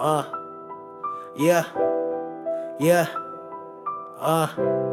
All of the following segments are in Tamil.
Uh, yeah, yeah, uh.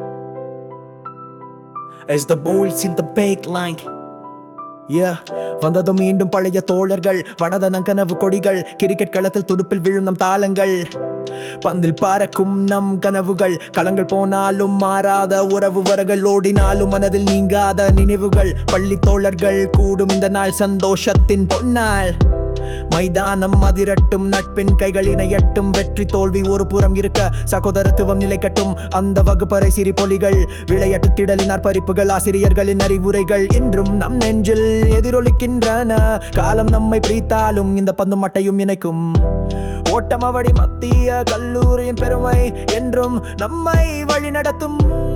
As the bulls in the backline. Yeah. வந்ததும் மீண்டும் பழைய தோழர்கள் வடதனம் கனவு கொடிகள் கிரிக்கெட் களத்தில் துடுப்பில் விழும் நம் தாளங்கள் பந்தில் பறக்கும் நம் கனவுகள் களங்கள் போனாலும் மாறாத உறவு வரகள் ஓடினாலும் மனதில் நீங்காத நினைவுகள் பள்ளி தோழர்கள் கூடும் இந்த நாள் சந்தோஷத்தின் பொன்னாள் மைதானம் அதிரட்டும் நட்பின் கைகள் இணையட்டும் வெற்றி தோல்வி ஒரு புறம் இருக்க சகோதரத்துவம் நிலைக்கட்டும் அந்த வகுப்பறை சிரிப்பொலிகள் விளையாட்டு திடலின் அர்ப்பரிப்புகள் ஆசிரியர்களின் அறிவுரைகள் இன்றும் நம் நெஞ்சில் எதிரொலிக்கின்றன காலம் நம்மை பிரித்தாலும் இந்த பந்து மட்டையும் இணைக்கும் ஓட்டமவடி மத்திய கல்லூரியின் பெருமை என்றும் நம்மை வழிநடத்தும்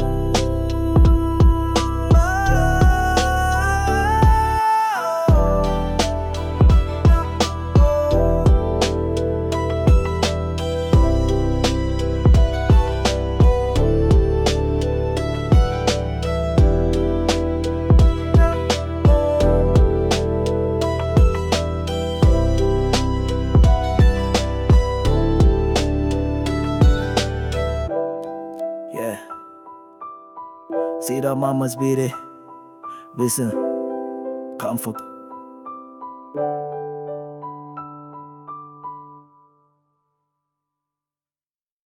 Yeah. See the mamas beat it. Listen, comfort.